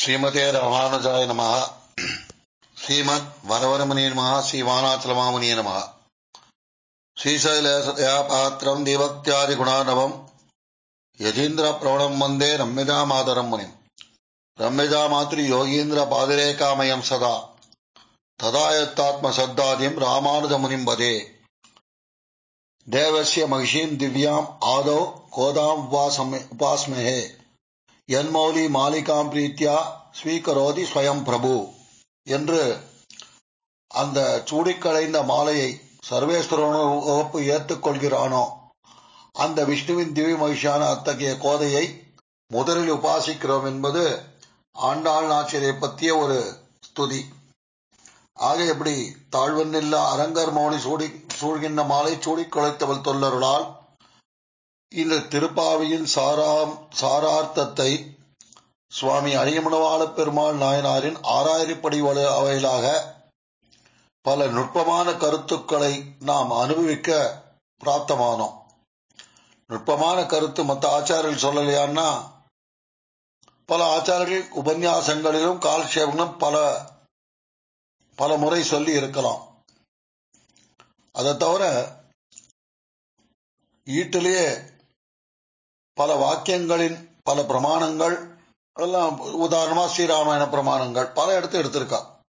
ஸ்ரீமதே ராமானுஜாய நம ஸ்ரீமத் வரவரமுனிய நம ஸ்ரீ வானாச்சலமாமுனிய நம ஸ்ரீசைலபாத்திரம் தீபக்தியாதி குணானவம் யதீந்திர பிரவணம் வந்தே ரம்யஜா மாதரம் முனிம் ரம்யஜா மாத்ரி யோகீந்திர பாதிரேகாமயம் சதா ததாயத்தாத்ம சத்தாதியம் ராமானுஜ முனிம் வதே தேவசிய மகிஷீம் திவ்யாம் ஆதோ கோதாம் உபாஸ்மஹே என்மௌலி மாலிகாம் பிரீத்தியா ஸ்வீகரோதி ஸ்வயம் பிரபு என்று அந்த சூடிக்களைந்த மாலையை சர்வேஸ்வரன வகுப்பு ஏற்றுக்கொள்கிறானோ அந்த விஷ்ணுவின் திவ்ய மகிழ்ச்சியான அத்தகைய கோதையை முதலில் உபாசிக்கிறோம் என்பது ஆண்டாள் நாச்சியரை பற்றிய ஒரு ஸ்துதி ஆக எப்படி தாழ்வன்னில்லா அரங்கர் மௌனி சூடி சூழ்கின்ற மாலை சூடிக் குலைத்தவள் தொல்லருளால் இந்த திருப்பாவியின் சாராம் சாரார்த்தத்தை சுவாமி அரியமணவாள பெருமாள் நாயனாரின் ஆறாயிரப்படி அவையிலாக பல நுட்பமான கருத்துக்களை நாம் அனுபவிக்க பிராப்தமானோம் நுட்பமான கருத்து மற்ற ஆச்சாரியர்கள் சொல்லலையான்னா பல ஆச்சாரியர்கள் உபன்யாசங்களிலும் காலக்ஷேபங்களும் பல பல முறை சொல்லி இருக்கலாம் அதை தவிர ஈட்டிலேயே பல வாக்கியங்களின் பல பிரமாணங்கள் எல்லாம் உதாரணமா ஸ்ரீராமாயண பிரமாணங்கள் பல இடத்து எடுத்திருக்கா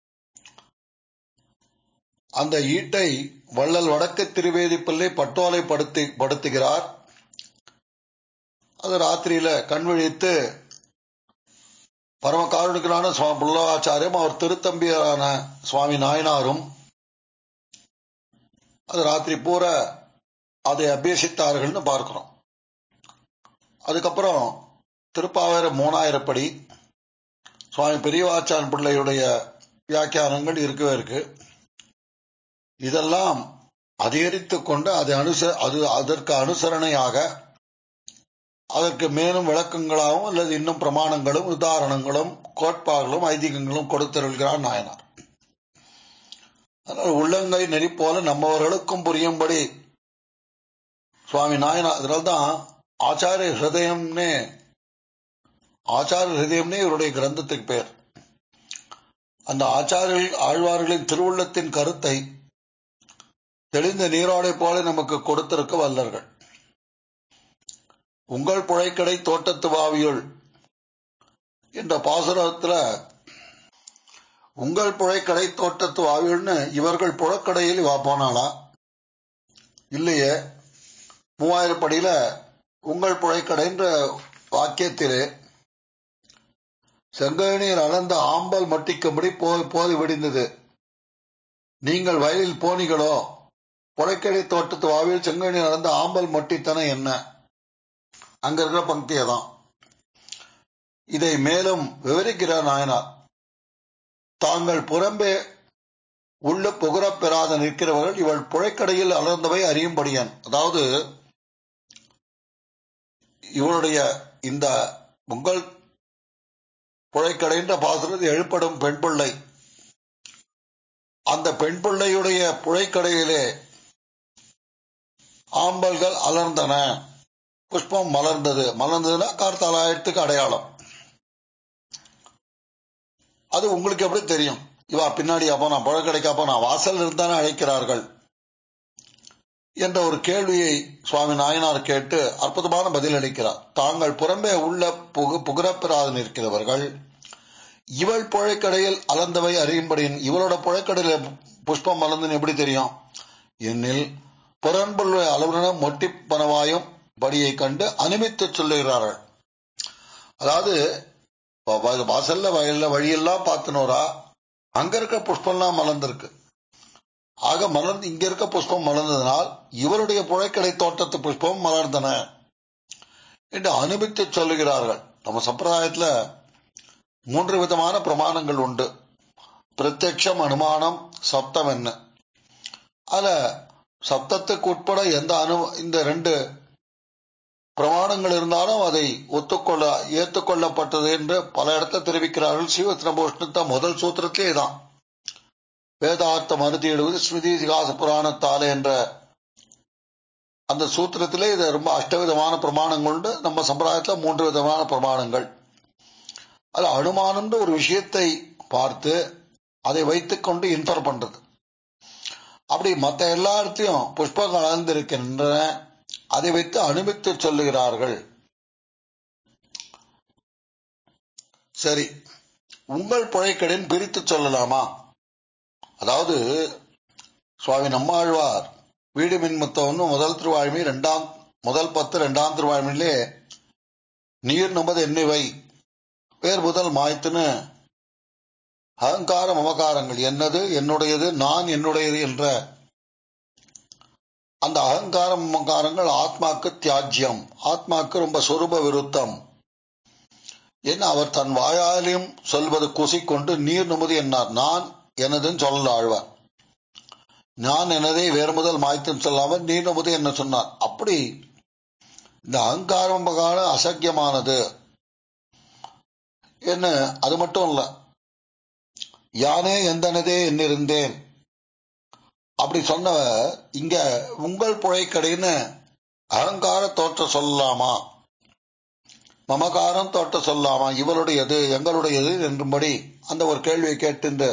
அந்த ஈட்டை வள்ளல் வடக்கு திருவேதி பிள்ளை பட்டோலை படுத்தி படுத்துகிறார் அது ராத்திரியில கண் விழித்து பரம காரணிகளான சுவாமி புல்லாச்சாரியம் அவர் திருத்தம்பியரான சுவாமி நாயனாரும் அது ராத்திரி பூரா அதை அபியசித்தார்கள்னு பார்க்கிறோம் அதுக்கப்புறம் திருப்பாவேர மூணாயிரப்படி சுவாமி பெரியவாச்சான் பிள்ளையுடைய வியாக்கியானங்கள் இருக்கவே இருக்கு இதெல்லாம் அதிகரித்து கொண்டு அதை அனுச அது அதற்கு அனுசரணையாக அதற்கு மேலும் விளக்கங்களாகவும் அல்லது இன்னும் பிரமாணங்களும் உதாரணங்களும் கோட்பாடுகளும் ஐதீகங்களும் கொடுத்திருக்கிறார் நாயனார் அதனால் உள்ளங்கை நெறி போல நம்மவர்களுக்கும் புரியும்படி சுவாமி நாயனார் அதனால்தான் ஆச்சாரிய ஹிருதயம்னே ஆச்சாரிய ஹிருதயம்னே இவருடைய கிரந்தத்துக்கு பேர் அந்த ஆச்சாரியர்கள் ஆழ்வார்களின் திருவுள்ளத்தின் கருத்தை தெளிந்த நீரோடை போல நமக்கு கொடுத்திருக்க வல்லர்கள் உங்கள் புழைக்கடை தோட்டத்து வாவியுள் என்ற பாசுரத்துல உங்கள் புழைக்கடை தோட்டத்து வாவியுள்னு இவர்கள் புழக்கடையில் வா போனாளா இல்லையே மூவாயிரம் படியில உங்கள் புழைக்கடைன்ற வாக்கியத்திலே செங்கநீர் அளந்த ஆம்பல் மட்டிக்கும்படி போது விடிந்தது நீங்கள் வயலில் போனீங்களோ புழைக்கடை தோட்டத்து வாவில் செங்கநீர் அளந்த ஆம்பல் மட்டித்தன என்ன அங்க இருக்கிற பங்கியை தான் இதை மேலும் விவரிக்கிறார் நாயனார் தாங்கள் புறம்பே உள்ள புகழப் பெறாத நிற்கிறவர்கள் இவள் புழைக்கடையில் அலர்ந்தவை அறியும்படியான் அதாவது இவளுடைய இந்த உங்கள் புழைக்கடைன்ற பாசுரத்தில் எழுப்படும் பெண் பிள்ளை அந்த பெண் பிள்ளையுடைய புழைக்கடையிலே ஆம்பல்கள் அலர்ந்தன புஷ்பம் மலர்ந்தது மலர்ந்ததுன்னா கார்த்தாலாயிரத்துக்கு அடையாளம் அது உங்களுக்கு எப்படி தெரியும் இவா பின்னாடி அப்போ நான் புழக்கடைக்கு அப்போ நான் வாசல் இருந்தானே அழைக்கிறார்கள் என்ற ஒரு கேள்வியை சுவாமி நாயனார் கேட்டு அற்புதமான பதில் அளிக்கிறார் தாங்கள் புறம்பே உள்ள புகு புகரப்பெறாது நிற்கிறவர்கள் இவள் புழைக்கடையில் அலர்ந்தவை அறியும்படியின் இவளோட புழைக்கடையில் புஷ்பம் மலர்ந்துன்னு எப்படி தெரியும் என்னில் புறன்புள்ள அளவுன மொட்டி பணவாயும் படியை கண்டு அனுமித்து சொல்லுகிறார்கள் அதாவது வாசல்ல வயல்ல வழியெல்லாம் பார்த்தனோரா அங்க இருக்க புஷ்பம்லாம் மலர்ந்திருக்கு ஆக மலர்ந்து இங்க இருக்க புஷ்பம் மலர்ந்ததனால் இவருடைய புழைக்கடை தோட்டத்து புஷ்பம் மலர்ந்தன என்று அனுபவித்து சொல்லுகிறார்கள் நம்ம சம்பிரதாயத்துல மூன்று விதமான பிரமாணங்கள் உண்டு பிரத்யட்சம் அனுமானம் சப்தம் என்ன அதுல சப்தத்துக்கு உட்பட எந்த அனு இந்த ரெண்டு பிரமாணங்கள் இருந்தாலும் அதை ஒத்துக்கொள்ள ஏற்றுக்கொள்ளப்பட்டது என்று பல இடத்துல தெரிவிக்கிறார்கள் சிவத்ரபோஷ்ணத்த முதல் சூத்திரத்திலே தான் வேதார்த்தம் அறுதியிடுவது ஸ்மிருதி இதிகாச புராணத்தாலே என்ற அந்த சூத்திரத்திலே இது ரொம்ப அஷ்டவிதமான பிரமாணங்கள் உண்டு நம்ம சம்பிரதாயத்தில் மூன்று விதமான பிரமாணங்கள் அது அனுமானம்ன்ற ஒரு விஷயத்தை பார்த்து அதை வைத்துக்கொண்டு இன்ஃபர் பண்றது அப்படி மற்ற எல்லா இடத்தையும் புஷ்பங்கள் கலந்திருக்கின்றன அதை வைத்து அனுமித்து சொல்லுகிறார்கள் சரி உங்கள் புழைக்கடின் பிரித்து சொல்லலாமா அதாவது சுவாமி நம்மாழ்வார் வீடு மின்முத்தம்னு முதல் திருவாழ்மை இரண்டாம் முதல் பத்து இரண்டாம் திருவாழ்மையிலே நீர் நமது எண்ணிவை பேர் முதல் மாய்த்துன்னு அகங்கார மமகாரங்கள் என்னது என்னுடையது நான் என்னுடையது என்ற அந்த அகங்கார மமகாரங்கள் ஆத்மாக்கு தியாஜ்யம் ஆத்மாக்கு ரொம்ப சொரூப விருத்தம் என்ன அவர் தன் வாயாலையும் சொல்வது கூசிக்கொண்டு நீர் நுமது என்னார் நான் எனதுன்னு சொல்லல ஆழ்வார் நான் எனதை வேறு முதல் மாய்த்துன்னு சொல்லாமல் நீர் நுமது என்ன சொன்னார் அப்படி இந்த அகங்காரம் அசக்கியமானது என்ன அது மட்டும் இல்ல யானே எந்தனதே என்னிருந்தேன் அப்படி சொன்ன இங்க உங்கள் புழைக்கடைன்னு அகங்கார தோற்ற சொல்லலாமா மமகாரம் தோற்ற சொல்லலாமா இவருடையது எங்களுடையது என்றும்படி அந்த ஒரு கேள்வியை கேட்டு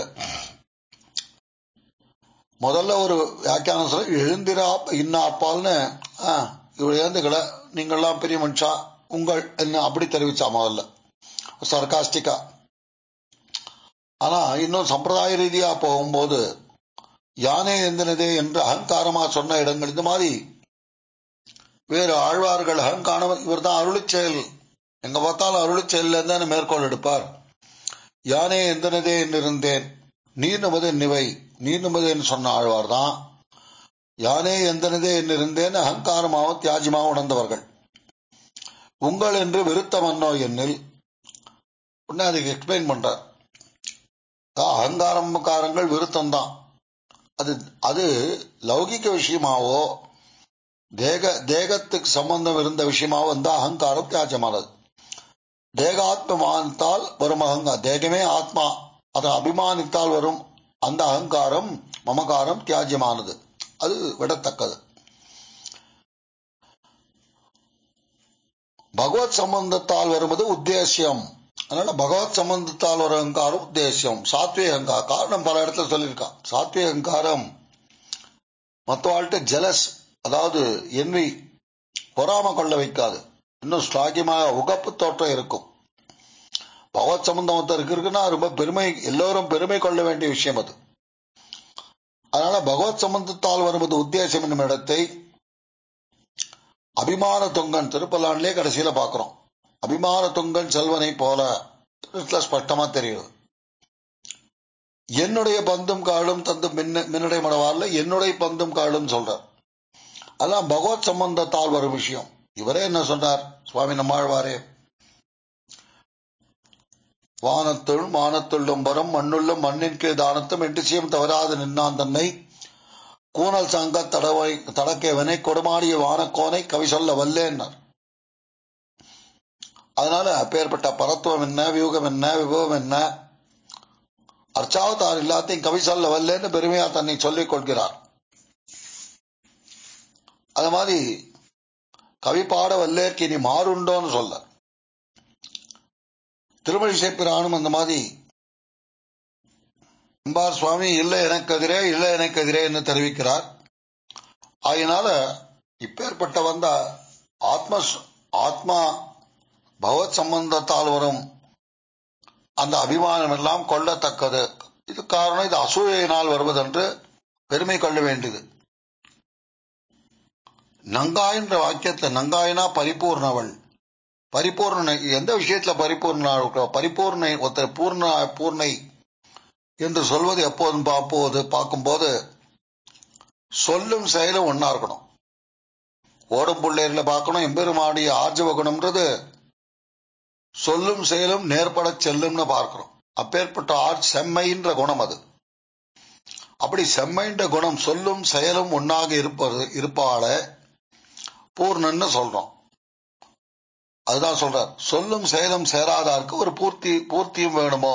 முதல்ல ஒரு வியாக்கியானம் சொல்ல எழுந்திரா இன்ன அப்பால்னு இவர் எழுந்துக்கல நீங்கள்லாம் பெரிய மனுஷா உங்கள் என்ன அப்படி தெரிவிச்சா முதல்ல சர்காஸ்டிக்கா ஆனா இன்னும் சம்பிரதாய ரீதியா போகும்போது யானே எந்தினதே என்று அகங்காரமா சொன்ன இடங்கள் இந்த மாதிரி வேறு ஆழ்வார்கள் அகங்காரம் இவர் தான் அருளி செயல் எங்க பார்த்தாலும் அருளி செயல் தான் மேற்கோள் எடுப்பார் யானே எந்தனதே இருந்தேன் நீர் நமது நிவை நீர் நமது என்று சொன்ன ஆழ்வார் தான் யானே எந்தனதே இருந்தேன் அகங்காரமாகவும் தியாஜமாகவும் உணர்ந்தவர்கள் உங்கள் என்று விருத்தமன்னோ என்னில் உடனே அதுக்கு எக்ஸ்பிளைன் பண்றார் அகங்காரம்காரங்கள் விருத்தம் தான் அது அது லௌகிக விஷயமாவோ தேக தேகத்துக்கு சம்பந்தம் இருந்த விஷயமாவோ வந்த அகங்காரம் தியாஜமானது தேகாத்மானத்தால் வரும் அகங்காரம் தேகமே ஆத்மா அதை அபிமானித்தால் வரும் அந்த அகங்காரம் மமகாரம் தியாஜமானது அது விடத்தக்கது பகவத் சம்பந்தத்தால் வருவது உத்தேசியம் அதனால பகவத் சம்பந்தத்தால் ஒரு அகங்காரம் உத்தேசியம் சாத்விக அகங்காரம் காரணம் பல இடத்துல சொல்லியிருக்கான் சாத்விக அகங்காரம் மற்றவாழ்கிட்ட ஜலஸ் அதாவது என்வி பொறாம கொள்ள வைக்காது இன்னும் ஸ்லாகியமாக உகப்பு தோற்றம் இருக்கும் பகவத் சம்பந்தம் ஒருத்தருக்கு இருக்குன்னா ரொம்ப பெருமை எல்லோரும் பெருமை கொள்ள வேண்டிய விஷயம் அது அதனால பகவத் சம்பந்தத்தால் வருவது உத்தேசம் என்னும் இடத்தை அபிமான தொங்கன் திருப்பலான்லே கடைசியில பாக்குறோம் அபிமான தொங்கன் செல்வனை போல ஸ்பஷ்டமா தெரியுது என்னுடைய பந்தும் காலும் தந்தும் மின்னடை மடவார்ல என்னுடைய பந்தும் காலும் சொல்றார் அதான் பகவத் சம்பந்தத்தால் வரும் விஷயம் இவரே என்ன சொன்னார் சுவாமி நம்மாழ்வாரே வானத்துள் மானத்துள்ளும் வரும் மண்ணுள்ளும் மண்ணின் கீழ் தானத்தும் எட்டுச்சியம் தவறாது நின்னான் தன்னை கூனல் சங்க தடவை தடக்கேவனை கொடுமாடிய வானக்கோனை கவி சொல்ல வல்லேன்னார் அதனால அப்பேற்பட்ட பரத்துவம் என்ன வியூகம் என்ன விபவம் என்ன அர்ச்சாவதார் எல்லாத்தையும் கவி சொல்ல வல்லேன்னு பெருமையா தன்னை சொல்லிக் கொள்கிறார் அது மாதிரி கவி பாட வல்லேற்கு இனி மாறுண்டோன்னு சொல்ல திருமணி சேப்பிரானும் அந்த மாதிரி அம்பார் சுவாமி இல்லை எனக்கு எதிரே இல்லை எனக்கு எதிரே என்று தெரிவிக்கிறார் அதனால இப்பேற்பட்ட வந்த ஆத்ம ஆத்மா பகவத் சம்பந்தத்தால் வரும் அந்த அபிமானம் எல்லாம் கொள்ளத்தக்கது இது காரணம் இது அசூயினால் வருவதென்று பெருமை கொள்ள வேண்டியது நங்காயின்ற வாக்கியத்துல நங்காயினா பரிபூர்ணவள் பரிபூர்ண எந்த விஷயத்துல பரிபூர்ண பரிபூர்ணை ஒருத்தர் பூர்ண பூர்ணை என்று சொல்வது எப்போதும் பார்ப்போது பார்க்கும்போது சொல்லும் செயலும் ஒன்னா இருக்கணும் ஓடும் பிள்ளைகளை பார்க்கணும் எம்பெருமாடிய ஆர்ஜவ குணம்ன்றது சொல்லும் செயலும் நேர்பட செல்லும்னு பார்க்கிறோம் அப்பேற்பட்ட ஆர் செம்மைன்ற குணம் அது அப்படி செம்மைன்ற குணம் சொல்லும் செயலும் ஒன்னாக இருப்பது இருப்பால பூர்ணன்னு சொல்றோம் அதுதான் சொல்றார் சொல்லும் செயலும் சேராதாருக்கு ஒரு பூர்த்தி பூர்த்தியும் வேணுமோ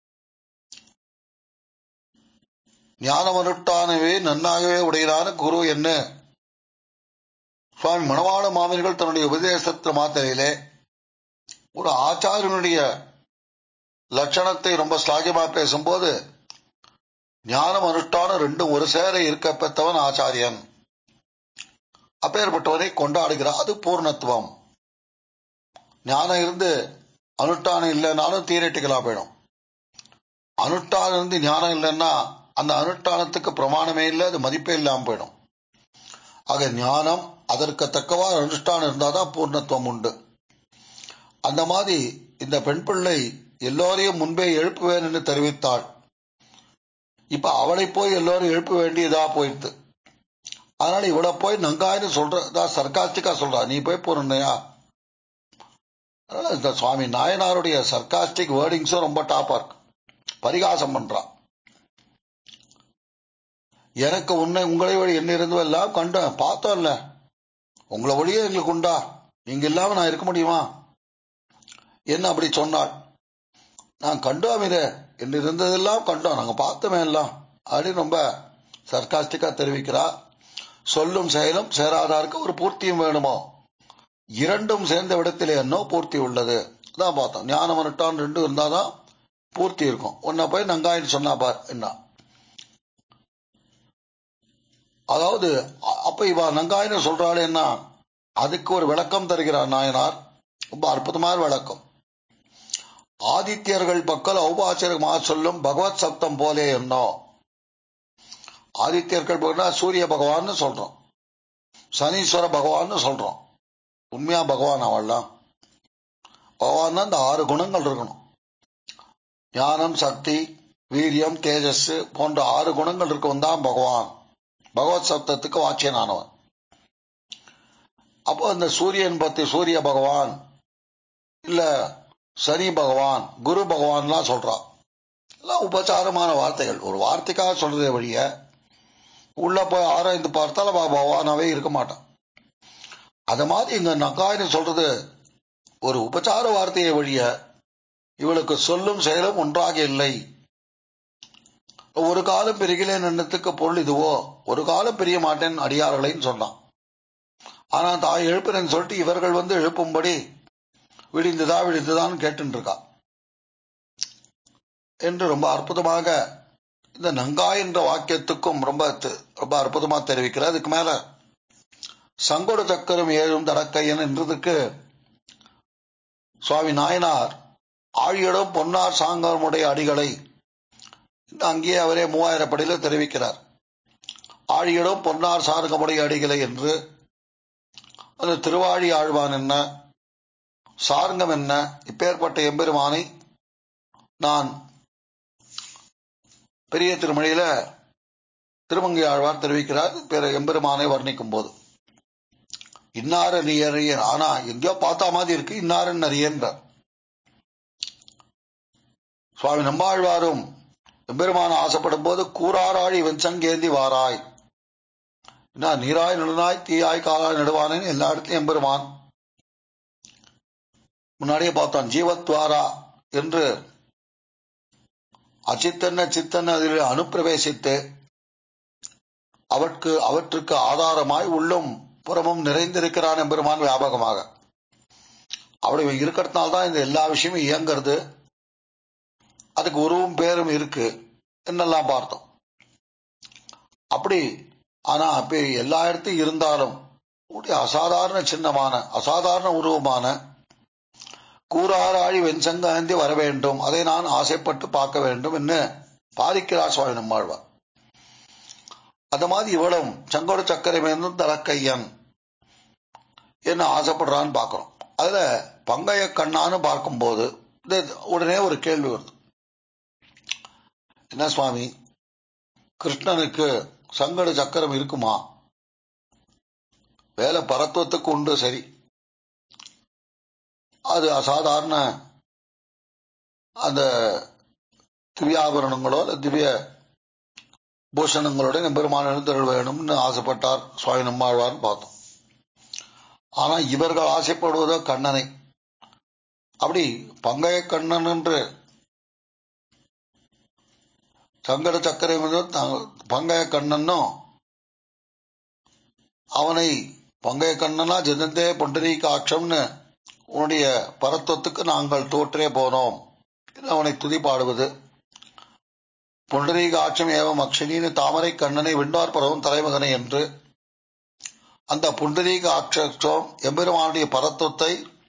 ஞானமருட்டானவே நன்னாகவே உடையதான குரு என்ன சுவாமி மணவாள மாமன்கள் தன்னுடைய உபதேசத்திர மாத்திரையிலே ஒரு ஆச்சாரியனுடைய லட்சணத்தை ரொம்ப ஸ்லாகியமா பேசும்போது ஞானம் அனுஷ்டானம் ரெண்டும் ஒரு சேர இருக்க பெற்றவன் ஆச்சாரியன் அப்பேற்பட்டவனை கொண்டாடுகிறார் அது பூர்ணத்துவம் ஞானம் இருந்து அனுஷ்டானம் இல்லைனாலும் தீரட்டிகளா போயிடும் அனுஷ்டானம் இருந்து ஞானம் இல்லைன்னா அந்த அனுஷ்டானத்துக்கு பிரமாணமே இல்லை அது மதிப்பே இல்லாம போயிடும் ஆக ஞானம் அதற்கு தக்கவா அனுஷ்டானம் இருந்தாதான் பூர்ணத்துவம் உண்டு அந்த மாதிரி இந்த பெண் பிள்ளை எல்லோரையும் முன்பே எழுப்புவேன் என்று தெரிவித்தாள் இப்ப அவளை போய் எல்லோரும் எழுப்ப வேண்டியதா போயிடுது அதனால இவளை போய் நங்காயின்னு சொல்றதா சர்க்காஸ்டிக்கா சொல்றா நீ போய் போறயா அதனால இந்த சுவாமி நாயனாருடைய சர்க்காஸ்டிக் வேர்டிங்ஸும் ரொம்ப டாப்பா இருக்கு பரிகாசம் பண்றான் எனக்கு உன்னை உங்களை வழி என்ன இருந்தோ எல்லாம் கண்டேன் பார்த்தோம்ல உங்களை வழியே எங்களுக்கு உண்டா நீங்க இல்லாம நான் இருக்க முடியுமா என்ன அப்படி சொன்னாள் நான் கண்டோம் இதை என்ன இருந்ததெல்லாம் கண்டோம் நாங்க பார்த்தோமே எல்லாம் அப்படின்னு ரொம்ப சர்க்காஸ்டிக்கா தெரிவிக்கிறா சொல்லும் செயலும் சேராதாருக்கு ஒரு பூர்த்தியும் வேணுமோ இரண்டும் சேர்ந்த விடத்திலே என்னோ பூர்த்தி உள்ளது தான் பார்த்தோம் ஞானம் அனுட்டான் ரெண்டும் இருந்தாதான் பூர்த்தி இருக்கும் உன்னை போய் நங்காயின்னு சொன்னா பார் என்ன அதாவது அப்ப இவ நங்காயின்னு சொல்றாள் என்ன அதுக்கு ஒரு விளக்கம் தருகிறார் நாயனார் ரொம்ப அற்புதமான விளக்கம் ஆதித்யர்கள் பக்கல் ஔபாச்சரமாக சொல்லும் பகவத் சப்தம் போலே என்னோ ஆதித்யர்கள் போனா சூரிய பகவான் சொல்றோம் சனீஸ்வர பகவான் சொல்றோம் உண்மையா பகவான் அவள்லாம் பகவான் அந்த ஆறு குணங்கள் இருக்கணும் ஞானம் சக்தி வீரியம் தேஜஸ் போன்ற ஆறு குணங்கள் இருக்கவன் தான் பகவான் பகவத் சப்தத்துக்கு வாட்சியனானவன் அப்போ அந்த சூரியன் பத்தி சூரிய பகவான் இல்ல சனி பகவான் குரு பகவான்லாம் சொல்றான் எல்லாம் உபச்சாரமான வார்த்தைகள் ஒரு வார்த்தைக்காக சொல்றதே வழிய உள்ள போய் ஆராய்ந்து பார்த்தால் அவ பகவானாவே இருக்க மாட்டான் அது மாதிரி இங்க நக்காயின்னு சொல்றது ஒரு உபச்சார வார்த்தையை வழிய இவளுக்கு சொல்லும் செயலும் ஒன்றாக இல்லை ஒரு காலம் பிரிகிலேன் எண்ணத்துக்கு பொருள் இதுவோ ஒரு காலம் பிரிய மாட்டேன் அடியார்களைன்னு சொன்னான் ஆனா தாய் எழுப்புறேன்னு சொல்லிட்டு இவர்கள் வந்து எழுப்பும்படி விடிந்துதா விடிந்துதான்னு கேட்டு இருக்கா என்று ரொம்ப அற்புதமாக இந்த நங்காய் என்ற வாக்கியத்துக்கும் ரொம்ப ரொம்ப அற்புதமா தெரிவிக்கிறார் அதுக்கு மேல சங்கோட சக்கரம் ஏழும் தடக்கையன் என்றதுக்கு சுவாமி நாயனார் ஆழியிடம் பொன்னார் சாங்கமுடைய அடிகளை அங்கேயே அவரே மூவாயிரம் படியில தெரிவிக்கிறார் ஆழியிடம் பொன்னார் சார்கமுடைய அடிகளை என்று அந்த திருவாழி ஆழ்வான் என்ன சார்ங்கம் என்ன இப்பேற்பட்ட எம்பெருமானை நான் பெரிய திருமொழியில திருமங்கை ஆழ்வார் தெரிவிக்கிறார் பிற எம்பெருமானை வர்ணிக்கும் போது இன்னார அறியன் ஆனா எங்கேயோ பார்த்தா மாதிரி இருக்கு இன்னாரன் அறியன்றார் சுவாமி நம்பாழ்வாரும் எம்பெருமான ஆசைப்படும் போது கூறாராழி வெஞ்சங்கேந்தி வாராய் என்ன நீராய் நடுநாய் தீயாய் காலாய் நடுவானேன்னு எல்லா இடத்துலயும் எம்பெருமான் முன்னாடியே பார்த்தோம் ஜீவத்வாரா என்று அச்சித்தன்ன சித்தன்ன அதில் அனுப்பிரவேசித்து அவற்கு அவற்றுக்கு ஆதாரமாய் உள்ளும் புறமும் நிறைந்திருக்கிறான் எம்பெருமான் வியாபகமாக அப்படி இருக்கிறதுனால்தான் இந்த எல்லா விஷயமும் இயங்கிறது அதுக்கு உருவும் பேரும் இருக்கு என்னெல்லாம் பார்த்தோம் அப்படி ஆனா அப்ப எல்லா இடத்தையும் இருந்தாலும் உடைய அசாதாரண சின்னமான அசாதாரண உருவமான கூறாராழி வெண்சங்காந்தி வர வேண்டும் அதை நான் ஆசைப்பட்டு பார்க்க வேண்டும் என்று பாதிக்கிறார் சுவாமி நம்மாழ்வார் அந்த மாதிரி இவ்வளவு சங்கோட சக்கரை மேலும் தலக்கையன் என்ன ஆசைப்படுறான்னு பார்க்கிறோம் அதுல பங்கைய கண்ணான்னு பார்க்கும்போது உடனே ஒரு கேள்வி வருது என்ன சுவாமி கிருஷ்ணனுக்கு சங்கட சக்கரம் இருக்குமா வேலை பரத்துவத்துக்கு உண்டு சரி அது அசாதாரண அந்த திவ்யாபரணங்களோ அல்ல திவ்ய பூஷணங்களோட பெருமான எழுந்தருள் வேணும்னு ஆசைப்பட்டார் சுவாமி நம்மாழ்வார்னு பார்த்தோம் ஆனா இவர்கள் ஆசைப்படுவதோ கண்ணனை அப்படி பங்கைய கண்ணன் என்று சங்கட சக்கரை பங்கைய கண்ணனும் அவனை பங்கைய கண்ணனா ஜெதந்தே பொண்டரீகாட்சம்னு உன்னுடைய பரத்துவத்துக்கு நாங்கள் தோற்றே போனோம் அவனை துதிப்பாடுவது புண்டரீக ஆட்சம் ஏவம் அக்ஷனின்னு தாமரை கண்ணனை விண்டார் பரவும் தலைமகனை என்று அந்த புண்டரீக ஆட்சம் எம்பெருமானுடைய பரத்துவத்தை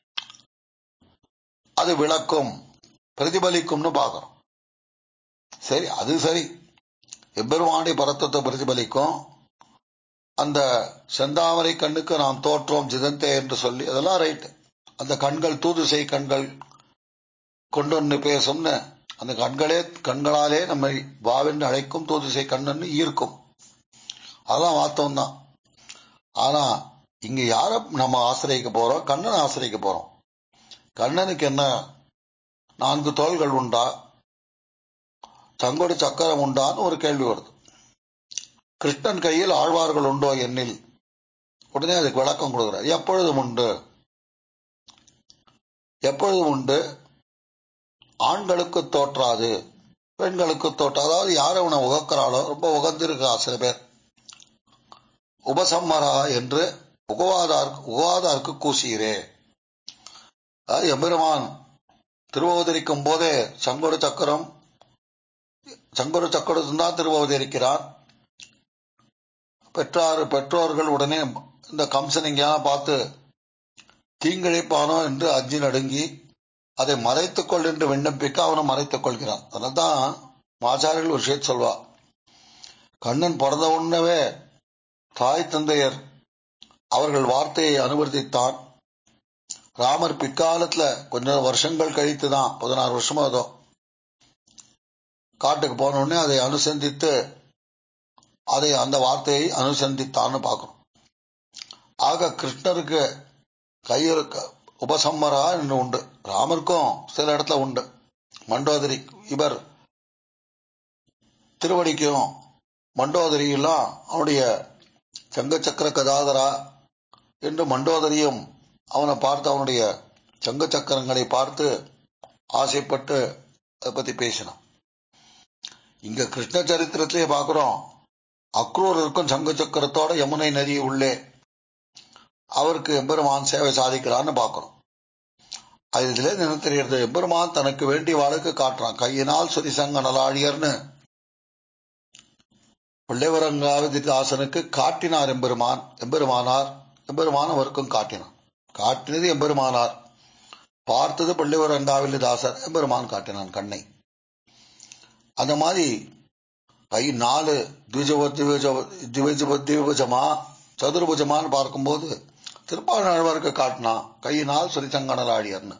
அது விளக்கும் பிரதிபலிக்கும்னு பார்க்கிறோம் சரி அது சரி எம்பெருமானுடைய பரத்துவத்தை பிரதிபலிக்கும் அந்த செந்தாமரை கண்ணுக்கு நாம் தோற்றோம் ஜிதந்தே என்று சொல்லி அதெல்லாம் ரைட் அந்த கண்கள் தூதுசை கண்கள் கொண்டு பேசும்னு அந்த கண்களே கண்களாலே நம்மை வாவென்று அழைக்கும் தூதுசை கண்ணன்னு ஈர்க்கும் அதெல்லாம் வாஸ்தவம் தான் ஆனா இங்க யார நம்ம ஆசிரியக்க போறோம் கண்ணனை ஆசிரியக்க போறோம் கண்ணனுக்கு என்ன நான்கு தோள்கள் உண்டா சங்கொடு சக்கரம் உண்டான்னு ஒரு கேள்வி வருது கிருஷ்ணன் கையில் ஆழ்வார்கள் உண்டோ என்னில் உடனே அதுக்கு விளக்கம் கொடுக்கிறார் எப்பொழுதும் உண்டு எப்பொழுதும் உண்டு ஆண்களுக்கு தோற்றாது பெண்களுக்கு தோற்ற அதாவது யார் அவனை உகக்கிறாளோ ரொம்ப உகந்திருக்கா சில பேர் உபசம்மரா என்று உகவாதார்க்கு உகவாதார்க்கு கூசுகிறே அதாவது எம்பெருமான் திருவவதரிக்கும் போதே சங்கொடு சக்கரம் சங்கொடு சக்கரத்தும் தான் திருவவதரிக்கிறான் பெற்றார் பெற்றோர்கள் உடனே இந்த கம்சன் எங்கேயான பார்த்து தீங்கிழைப்பானோ என்று அஞ்சி நடுங்கி அதை மறைத்துக் கொள் என்று விண்ணப்பிக்க அவனை மறைத்துக் கொள்கிறான் அதனால்தான் ஆச்சாரியர்கள் ஒரு விஷயத்தை சொல்வா கண்ணன் பிறந்த உடனே தாய் தந்தையர் அவர்கள் வார்த்தையை அனுவர்த்தித்தான் ராமர் பிற்காலத்துல கொஞ்சம் வருஷங்கள் கழித்து தான் பதினாறு வருஷமோ அதோ காட்டுக்கு போன உடனே அதை அனுசந்தித்து அதை அந்த வார்த்தையை அனுசந்தித்தான்னு பார்க்கணும் ஆக கிருஷ்ணருக்கு கையில் உபசம்மரா என்று உண்டு ராமருக்கும் சில இடத்துல உண்டு மண்டோதரி இவர் திருவடிக்கும் மண்டோதரியெல்லாம் அவனுடைய சங்க சக்கர கதாதரா என்று மண்டோதரியும் அவனை பார்த்து அவனுடைய சங்க சக்கரங்களை பார்த்து ஆசைப்பட்டு அதை பத்தி பேசினான் இங்க கிருஷ்ண சரித்திரத்திலேயே பார்க்கிறோம் அக்ரூர் இருக்கும் சங்க சக்கரத்தோட யமுனை நதி உள்ளே அவருக்கு எம்பெருமான் சேவை சாதிக்கிறான்னு பார்க்கிறோம் அது இதுல என்ன தெரியறது எம்பெருமான் தனக்கு வேண்டிய வாழ்க்கை காட்டுறான் கையினால் சுரிசங்க நலாழியர்னு பிள்ளைவரங்காவது ஆசனுக்கு காட்டினார் எம்பெருமான் எம்பெருமானார் எம்பெருமான் அவருக்கும் காட்டினான் காட்டினது எம்பெருமானார் பார்த்தது பிள்ளைவரங்காவில் தாசர் எம்பெருமான் காட்டினான் கண்ணை அந்த மாதிரி கை நாலு திவிஜமா சதுர்புஜமான்னு பார்க்கும்போது திருப்பாழ்வாருக்கு காட்டினான் கையினால் சுரிசங்கனலாடியர்னு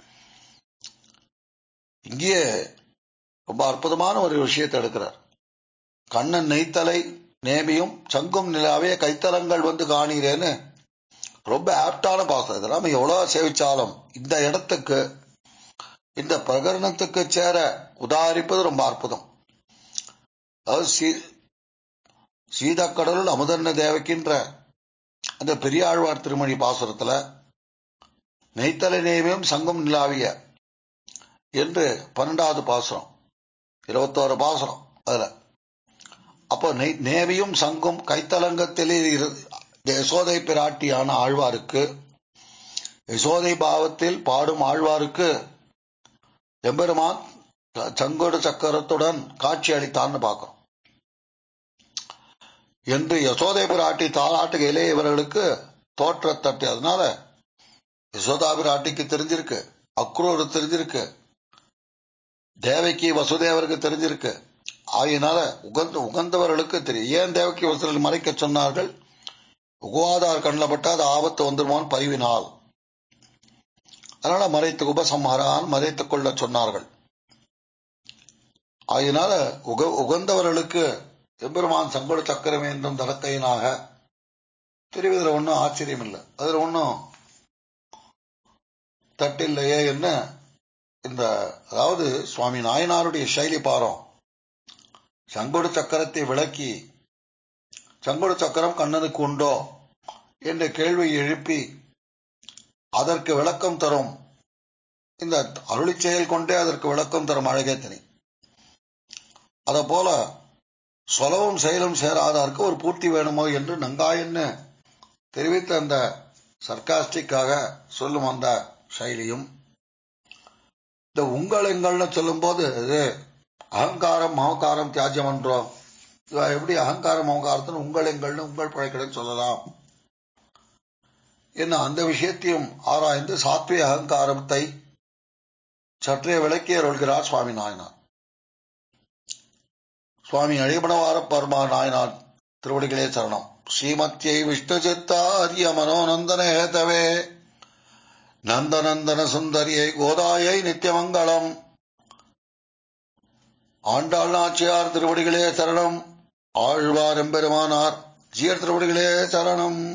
இங்கேயே ரொம்ப அற்புதமான ஒரு விஷயத்தை எடுக்கிறார் கண்ணன் நெய்த்தலை நேமியும் சங்கும் நிலாவே கைத்தலங்கள் வந்து காணீரேன்னு ரொம்ப ஆப்டான பாசம் இதெல்லாம் எவ்வளவு சேவிச்சாலும் இந்த இடத்துக்கு இந்த பிரகரணத்துக்கு சேர உதாரிப்பது ரொம்ப அற்புதம் அதாவது சீதாக்கடலுள் அமுதன்ன தேவக்கின்ற அந்த பெரியாழ்வார் திருமணி பாசுரத்துல நெய்த்தலை நேமியும் சங்கம் நிலாவிய என்று பன்னெண்டாவது பாசுரம் இருபத்தோரு பாசுரம் அதுல அப்போ நேவியும் சங்கும் கைத்தலங்கத்திலே யசோதை பிராட்டியான ஆழ்வாருக்கு யசோதை பாவத்தில் பாடும் ஆழ்வாருக்கு எம்பெருமான் சங்கோடு சக்கரத்துடன் காட்சி அளித்தான்னு பார்க்கிறோம் என்று யசோதை பிராட்டி தாளாட்டுகையிலே இவர்களுக்கு தோற்றத்தட்டு அதனால யசோதா பிராட்டிக்கு தெரிஞ்சிருக்கு அக்ரூர் தெரிஞ்சிருக்கு தேவைக்கு வசுதேவருக்கு தெரிஞ்சிருக்கு ஆகையினால உகந்த உகந்தவர்களுக்கு தெரியும் ஏன் தேவக்கி வசுதல் மறைக்க சொன்னார்கள் உகவாதார் கண்ணில் பட்டா அது ஆபத்து வந்துருமோன்னு பரிவினால் அதனால மறைத்து உபசம்ஹாரான் மறைத்துக் கொள்ள சொன்னார்கள் ஆகையினால உக உகந்தவர்களுக்கு எம்பெருமான் சங்கோட சக்கரம் என்றும் தடக்கையினாக தெரிவதில் ஒன்றும் ஆச்சரியம் இல்லை அதுல ஒன்றும் தட்டில்லையே என்ன இந்த அதாவது சுவாமி நாயனாருடைய சைலி பாரம் சங்கோடு சக்கரத்தை விளக்கி சங்கோடு சக்கரம் கண்ணனுக்கு உண்டோ என்ற கேள்வியை எழுப்பி அதற்கு விளக்கம் தரும் இந்த அருளி செயல் கொண்டே அதற்கு விளக்கம் தரும் அழகே தனி அத போல சொலவும் செயலும் சேராதாருக்கு ஒரு பூர்த்தி வேணுமோ என்று நங்காயன்னு தெரிவித்த அந்த சர்க்காஸ்டிக்காக சொல்லும் அந்த சைலியும் இந்த உங்கள் எங்கள்னு சொல்லும்போது இது அகங்காரம் மமகாரம் தியாஜ்யம் என்றோம் இவ எப்படி அகங்காரம் மமகாரத்தின் உங்கள் எங்கள்னு உங்கள் பழைக்கடன் சொல்லலாம் என்ன அந்த விஷயத்தையும் ஆராய்ந்து சாத்விய அகங்காரத்தை சற்றே விளக்கி அருள்கிறார் சுவாமி நாயனார் சுவாமி அழிபணவார பர்மா நாயனார் திருவடிகளே சரணம் ஸ்ரீமத்யை விஷ்ணு சித்தாரிய மனோநந்தன ஹேதவே நந்தநந்தன சுந்தரியை கோதாயை நித்தியமங்கலம் ஆண்டாள் நாச்சியார் திருவடிகளே சரணம் ஆழ்வார் எம்பெருமானார் ஜீயர் திருவடிகளே சரணம்